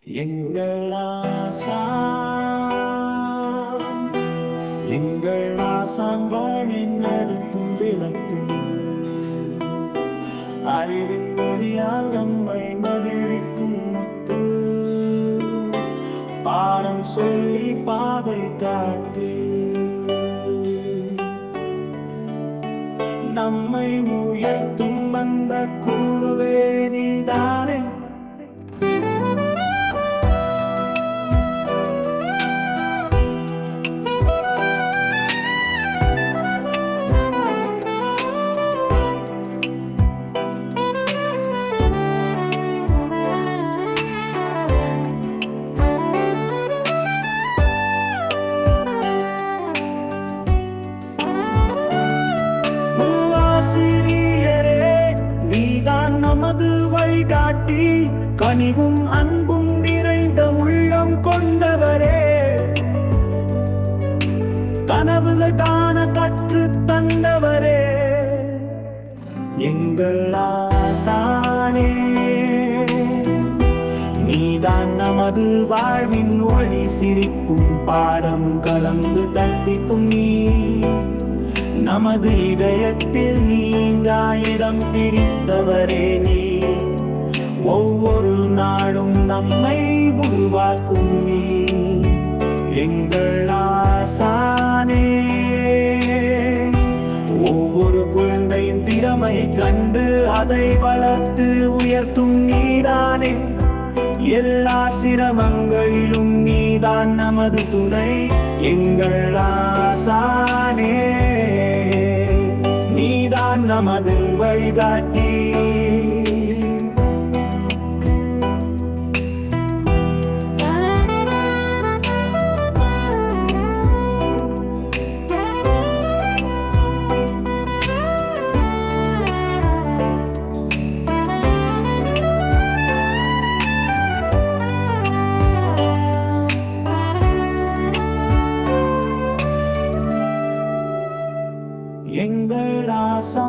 எங்கள் ஆசா எங்கள் ஆசான் வாழின் நடத்தும் விளக்கு அறிவின் மொழியால் நம்மை மகிழ்விக்கும் முத்து பாடம் சொல்லி பாதை காட்டு நம்மை உயர்த்தும் வந்த கூறுவே நீதானே ஆசிரியரே நீதான் நமது வழிகாட்டி கனிவும் அன்பும் நிறைந்த உள்ளம் கொண்டவரே கனவுகள் காண கற்று தந்தவரே எங்கள் ஆசானே நீதான் நமது வாழ்வின் ஒளி சிரிப்பும் பாடம் கலந்து தப்பிக்கும் நீ நமது இதயத்தில் நீங்கா இடம் பிடித்தவரே நீ ஒவ்வொரு நாளும் நம்மை உருவாக்கும் நீ எங்கள் ஆசானே ஒவ்வொரு குழந்தையின் திறமை கண்டு அதை வளர்த்து உயர்த்தும் நீதானே எல்லா சிரமங்களிலும் நீதான் நமது துணை எங்கள் ஆசானே நீதான் நமது வழிகாட்டி